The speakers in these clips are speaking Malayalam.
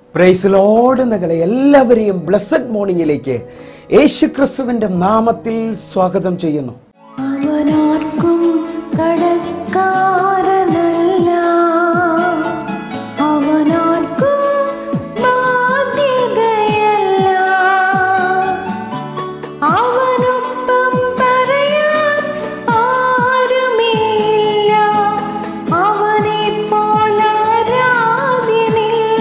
പ്രൈസിലോട് നിങ്ങളെ എല്ലാവരെയും ബ്ലസ്സഡ് മോർണിംഗിലേക്ക് യേശു ക്രിസ്തുവിന്റെ നാമത്തിൽ സ്വാഗതം ചെയ്യുന്നു അവനാർക്കും കടക്കാരനല്ല അവനാർക്കും ബാധ്യതയല്ല അവനൊപ്പം പറയാൻ ആരുമില്ല അവനെ പോലാരാധ്യനില്ല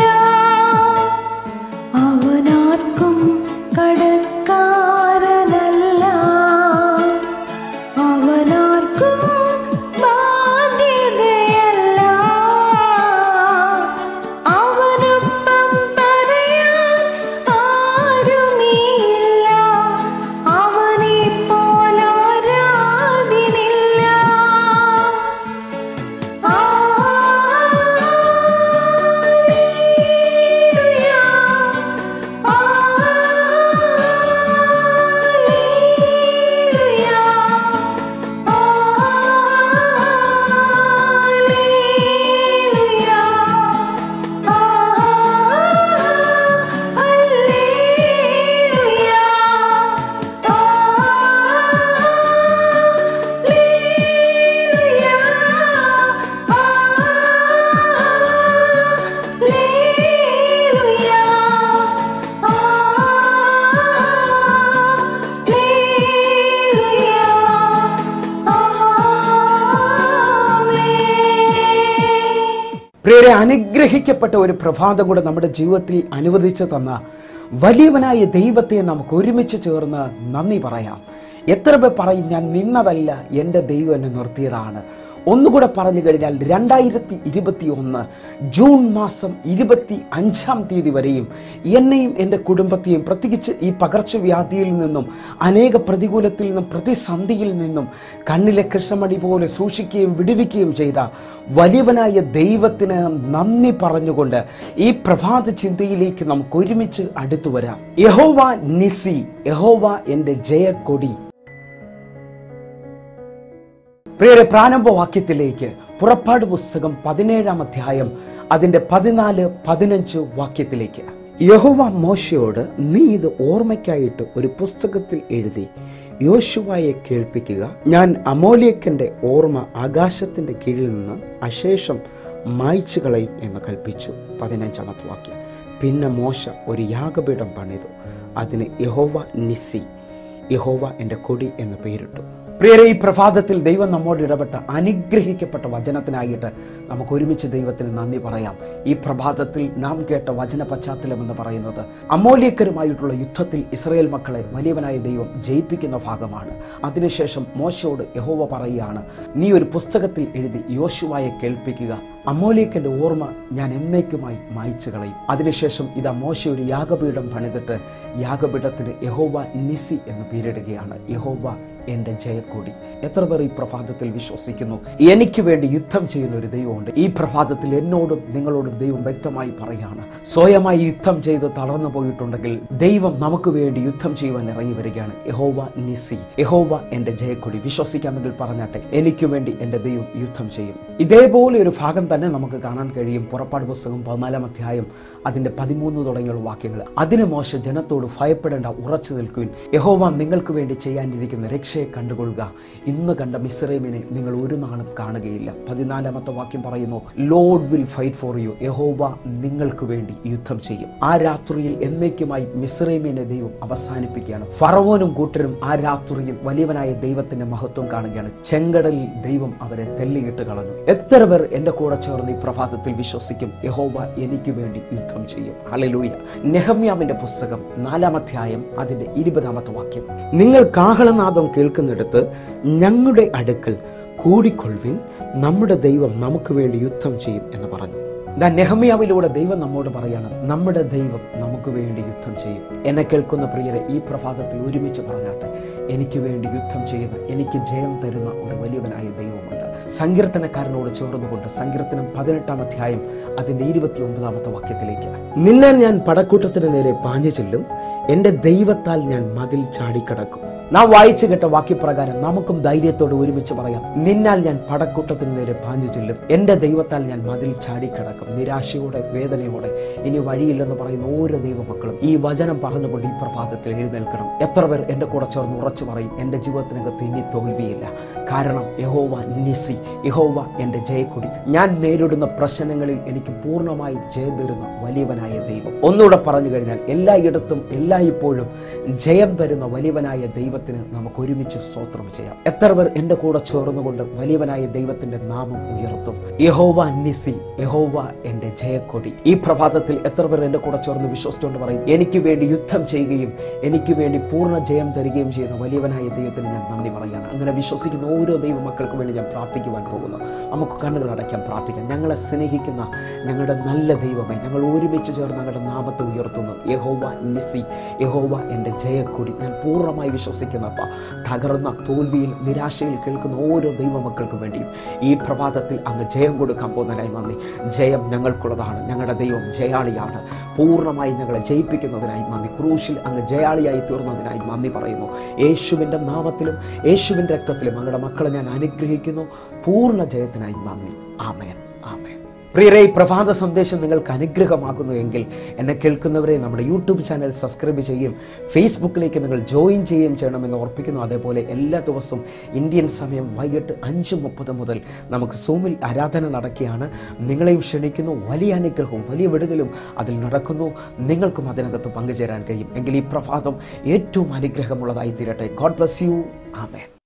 അവനാർക്കും കടക്കാരനല്ല അവനാർക്കും ബാധ്യതയല്ല അവനൊപ്പം പറയാൻ ആരുമില്ല അവനെ പോലാരാധ്യനില്ല പ്രിയരെ അനുഗ്രഹിക്കപ്പെട്ട ഒരു പ്രഭാതം കൂടെ നമ്മുടെ ജീവിതത്തിൽ അനുവദിച്ചു തന്ന വലിയവനായ ദൈവത്തെ നമുക്ക് ഒരുമിച്ച് ചേർന്ന് നന്ദി പറയാം എത്ര പേർ പറയും ഞാൻ നിന്നതല്ല എൻ്റെ ദൈവം എന്നെ നിർത്തിയതാണ് ഒന്നുകൂടെ പറഞ്ഞു കഴിഞ്ഞാൽ രണ്ടായിരത്തി ഇരുപത്തി ഒന്ന് ജൂൺ മാസം ഇരുപത്തി അഞ്ചാം തീയതി വരെയും എന്നെയും എൻ്റെ കുടുംബത്തെയും പ്രത്യേകിച്ച് ഈ പകർച്ചവ്യാധിയിൽ നിന്നും അനേക പ്രതികൂലത്തിൽ നിന്നും പ്രതിസന്ധിയിൽ നിന്നും കണ്ണിലെ കൃഷ്ണമണി പോലെ സൂക്ഷിക്കുകയും വിടുവിക്കുകയും ചെയ്ത വലിയവനായ ദൈവത്തിന് നന്ദി പറഞ്ഞുകൊണ്ട് ഈ പ്രഭാത ചിന്തയിലേക്ക് നമുക്ക് ഒരുമിച്ച് അടുത്തു വരാം യഹോവ നിസി യഹോവ എൻ്റെ ജയക്കൊടി പ്രിയരെ പ്രാരംഭ വാക്യത്തിലേക്ക് പുറപ്പാട് പുസ്തകം പതിനേഴാം അധ്യായം അതിൻ്റെ പതിനാല് പതിനഞ്ച് വാക്യത്തിലേക്ക് യഹോവ മോശയോട് നീ ഇത് ഓർമ്മയ്ക്കായിട്ട് ഒരു പുസ്തകത്തിൽ എഴുതി യോശുവായെ കേൾപ്പിക്കുക ഞാൻ അമോലിയക്കൻ്റെ ഓർമ്മ ആകാശത്തിൻ്റെ കീഴിൽ നിന്ന് അശേഷം മായ്ച്ചു കളയും എന്ന് കൽപ്പിച്ചു പതിനഞ്ചാമത്തെ വാക്യം പിന്നെ മോശ ഒരു യാഗപീഠം പണിതു അതിന് യഹോവ നിസി യഹോവ എൻ്റെ കൊടി എന്ന് പേരിട്ടു പ്രിയരെ ഈ പ്രഭാതത്തിൽ ദൈവം നമ്മോട് ഇടപെട്ട അനുഗ്രഹിക്കപ്പെട്ട വചനത്തിനായിട്ട് നമുക്ക് ഒരുമിച്ച് ദൈവത്തിന് നന്ദി പറയാം ഈ പ്രഭാതത്തിൽ നാം കേട്ട വചന പശ്ചാത്തലം എന്ന് പറയുന്നത് അമൂല്യക്കരുമായിട്ടുള്ള യുദ്ധത്തിൽ ഇസ്രയേൽ മക്കളെ വലിയവനായ ദൈവം ജയിപ്പിക്കുന്ന ഭാഗമാണ് അതിനുശേഷം മോശയോട് യഹോവ പറയുകയാണ് നീ ഒരു പുസ്തകത്തിൽ എഴുതി യോശുവായെ കേൾപ്പിക്കുക അമോലേക്കൻ്റെ ഓർമ്മ ഞാൻ എന്നേക്കുമായി മായ്ച്ചു കളയും അതിനുശേഷം ഇതാ മോശ ഒരു യാഗപീഠം പണിതിട്ട് യാഗപീഠത്തിന് യഹോവ നിസി എന്ന് പേരിടുകയാണ് യഹോവ എൻ്റെ ജയക്കൊടി എത്ര പേർ ഈ പ്രഭാതത്തിൽ വിശ്വസിക്കുന്നു എനിക്ക് വേണ്ടി യുദ്ധം ചെയ്യുന്ന ഒരു ദൈവമുണ്ട് ഈ പ്രഭാതത്തിൽ എന്നോടും നിങ്ങളോടും ദൈവം വ്യക്തമായി പറയാണ് സ്വയമായി യുദ്ധം ചെയ്ത് തളർന്നു പോയിട്ടുണ്ടെങ്കിൽ ദൈവം നമുക്ക് വേണ്ടി യുദ്ധം ചെയ്യുവാൻ ഇറങ്ങി വരികയാണ് യഹോവ നിസി യഹോവ എൻ്റെ ജയക്കൊടി വിശ്വസിക്കാമെങ്കിൽ പറഞ്ഞാട്ടെ എനിക്ക് വേണ്ടി എൻ്റെ ദൈവം യുദ്ധം ചെയ്യും ഇതേപോലെ ഒരു ഭാഗം തന്നെ നമുക്ക് കാണാൻ കഴിയും പുറപ്പാട് പുസ്തകം പതിനാലാം അധ്യായം അതിൻ്റെ പതിമൂന്ന് തുടങ്ങിയുള്ള വാക്യങ്ങൾ അതിന് മോശ ജനത്തോട് ഭയപ്പെടേണ്ട ഉറച്ചു നിൽക്കുവിൻ യഹോവ നിങ്ങൾക്ക് വേണ്ടി ചെയ്യാനിരിക്കുന്ന രക്ഷയെ കണ്ടുകൊള്ളുക ഇന്ന് കണ്ട മിസ്രൈമിനെ നിങ്ങൾ ഒരു നാളും കാണുകയില്ല പതിനാലാമത്തെ വാക്യം പറയുന്നു Lord will fight for you യഹോവ നിങ്ങൾക്ക് വേണ്ടി യുദ്ധം ചെയ്യും ആ രാത്രിയിൽ എന്നേക്കുമായി മിസ്രൈമിനെ ദൈവം അവസാനിപ്പിക്കുകയാണ് ഫറവോനും കൂട്ടരും ആ രാത്രിയിൽ വലിയവനായ ദൈവത്തിന്റെ മഹത്വം കാണുകയാണ് ചെങ്കടലിൽ ദൈവം അവരെ തെല്ലിയിട്ട് കളഞ്ഞു എത്ര പേർ എൻ്റെ കൂടെ ചേർന്ന് ഈ പ്രഭാതത്തിൽ വിശ്വസിക്കും യഹോവ എനിക്ക് വേണ്ടി യുദ്ധം ചെയ്യും ഹല്ലേലൂയ നെഹമ്യാവിന്റെ പുസ്തകം നാലാം അധ്യായം അതിന്റെ ഇരുപതാമത്തെ വാക്യം നിങ്ങൾ കാഹളനാദം കേൾക്കുന്നിടത്ത് ഞങ്ങളുടെ അടുക്കൽ കൂടിക്കൊള്ളുവിൻ നമ്മുടെ ദൈവം നമുക്ക് വേണ്ടി യുദ്ധം ചെയ്യും എന്ന് പറഞ്ഞു ദാ നെഹമ്യാവിലൂടെ ദൈവം നമ്മോട് പറയാണ് നമ്മുടെ ദൈവം നമുക്ക് വേണ്ടി യുദ്ധം ചെയ്യും എന്നെ കേൾക്കുന്ന പ്രിയരെ ഈ പ്രഭാതത്തിൽ ഒരുമിച്ച് പറഞ്ഞാട്ടെ എനിക്ക് വേണ്ടി യുദ്ധം ചെയ്യുന്ന എനിക്ക് ജയം തരുന്ന ഒരു വലിയവനായ ദൈവമുണ്ട് സങ്കീർത്തനക്കാരനോട് ചേർന്നുകൊണ്ട് സങ്കീർത്തനം പതിനെട്ടാം അധ്യായം അതിൻ്റെ ഇരുപത്തി ഒമ്പതാമത്തെ വാക്യത്തിലേക്ക് നിന്നെ ഞാൻ പടക്കൂട്ടത്തിന് നേരെ പാഞ്ഞു ചെല്ലും എൻ്റെ ദൈവത്താൽ ഞാൻ മതിൽ ചാടിക്കടക്കും നാം വായിച്ചു കേട്ട വാക്യപ്രകാരം നമുക്കും ധൈര്യത്തോടെ ഒരുമിച്ച് പറയാം നിന്നാൽ ഞാൻ പടക്കൂട്ടത്തിന് നേരെ പാഞ്ഞു ചെല്ലും എൻ്റെ ദൈവത്താൽ ഞാൻ മതിൽ ചാടിക്കിടക്കും നിരാശയോടെ വേദനയോടെ ഇനി വഴിയില്ലെന്ന് പറയുന്ന ഓരോ ദൈവമക്കളും ഈ വചനം പറഞ്ഞുകൊണ്ട് ഈ പ്രഭാതത്തിൽ എഴുന്നേൽക്കണം എത്ര പേർ എൻ്റെ കൂടെ ചേർന്ന് ഉറച്ചു പറയും എൻ്റെ ജീവിതത്തിനകത്ത് ഇനി തോൽവിയില്ല കാരണം യഹോവ നിസി യഹോവ എൻ്റെ ജയക്കൊടി ഞാൻ നേരിടുന്ന പ്രശ്നങ്ങളിൽ എനിക്ക് പൂർണ്ണമായും ജയം തരുന്ന വലിയവനായ ദൈവം ഒന്നുകൂടെ പറഞ്ഞു കഴിഞ്ഞാൽ എല്ലായിടത്തും എല്ലായ്പ്പോഴും ജയം തരുന്ന വലിയവനായ ദൈവത്തിന് നമുക്ക് ഒരുമിച്ച് സ്തോത്രം ചെയ്യാം എത്ര പേർ എൻ്റെ കൂടെ ചേർന്നുകൊണ്ട് വലിയവനായ ദൈവത്തിന്റെ നാമം ഉയർത്തും യഹോവ നിസി യഹോവ എൻ്റെ ജയക്കൊടി ഈ പ്രഭാതത്തിൽ എത്ര പേർ എൻ്റെ കൂടെ ചേർന്ന് വിശ്വസിച്ചുകൊണ്ട് പറയും എനിക്ക് വേണ്ടി യുദ്ധം ചെയ്യുകയും എനിക്ക് വേണ്ടി പൂർണ്ണ ജയം തരികയും ചെയ്യുന്ന വലിയവനായ ദൈവത്തിന് ഞാൻ നന്ദി പറയുകയാണ് അങ്ങനെ വിശ്വസിക്കുന്ന ഓരോ ദൈവ മക്കൾക്ക് വേണ്ടി ഞാൻ പ്രാർത്ഥിക്കുവാൻ പോകുന്നു നമുക്ക് കണ്ണുകൾ അടയ്ക്കാൻ പ്രാർത്ഥിക്കാം ഞങ്ങളെ സ്നേഹിക്കുന്ന ഞങ്ങളുടെ നല്ല ദൈവമേ ഞങ്ങൾ ഒരുമിച്ച് ചേർന്ന് ഞങ്ങളുടെ നാമത്തെ ഉയർത്തുന്നു യഹോവ നിസി യഹോവ എൻ്റെ ജയക്കൊടി ഞാൻ പൂർണ്ണമായി വിശ്വസിക്കുന്നപ്പ തകർന്ന തോൽവിയിൽ നിരാശയിൽ കേൾക്കുന്ന ഓരോ ദൈവമക്കൾക്ക് വേണ്ടിയും ഈ പ്രഭാതത്തിൽ അങ്ങ് ജയം കൊടുക്കാൻ പോകുന്നതിനായി നന്ദി ജയം ഞങ്ങൾക്കുള്ളതാണ് ഞങ്ങളുടെ ദൈവം ജയാളിയാണ് പൂർണ്ണമായി ഞങ്ങളെ ജയിപ്പിക്കുന്നതിനായി നന്ദി ക്രൂശിൽ അങ്ങ് ജയാളിയായി തീർന്നതിനായി നന്ദി പറയുന്നു യേശുവിൻ്റെ നാമത്തിലും യേശുവിൻ്റെ രക്തത്തിലും അങ്ങയുടെ മക്കളെ ഞാൻ അനുഗ്രഹിക്കുന്നു പൂർണ്ണ ജയത്തിനായി നന്ദി ആമേൻ ആമേൻ പ്രിയരെ ഈ പ്രഭാത സന്ദേശം നിങ്ങൾക്ക് അനുഗ്രഹമാകുന്നു എങ്കിൽ എന്നെ കേൾക്കുന്നവരെ നമ്മുടെ യൂട്യൂബ് ചാനൽ സബ്സ്ക്രൈബ് ചെയ്യും ഫേസ്ബുക്കിലേക്ക് നിങ്ങൾ ജോയിൻ ചെയ്യുകയും ചെയ്യണമെന്ന് ഓർപ്പിക്കുന്നു അതേപോലെ എല്ലാ ദിവസവും ഇന്ത്യൻ സമയം വൈകിട്ട് അഞ്ച് മുപ്പത് മുതൽ നമുക്ക് സൂമിൽ ആരാധന നടക്കുകയാണ് നിങ്ങളെയും ക്ഷണിക്കുന്നു വലിയ അനുഗ്രഹവും വലിയ വിടുതലും അതിൽ നടക്കുന്നു നിങ്ങൾക്കും അതിനകത്ത് പങ്കുചേരാൻ കഴിയും എങ്കിൽ ഈ പ്രഭാതം ഏറ്റവും അനുഗ്രഹമുള്ളതായി തീരട്ടെ ഗോഡ് ബ്ലസ് യു ആമേൻ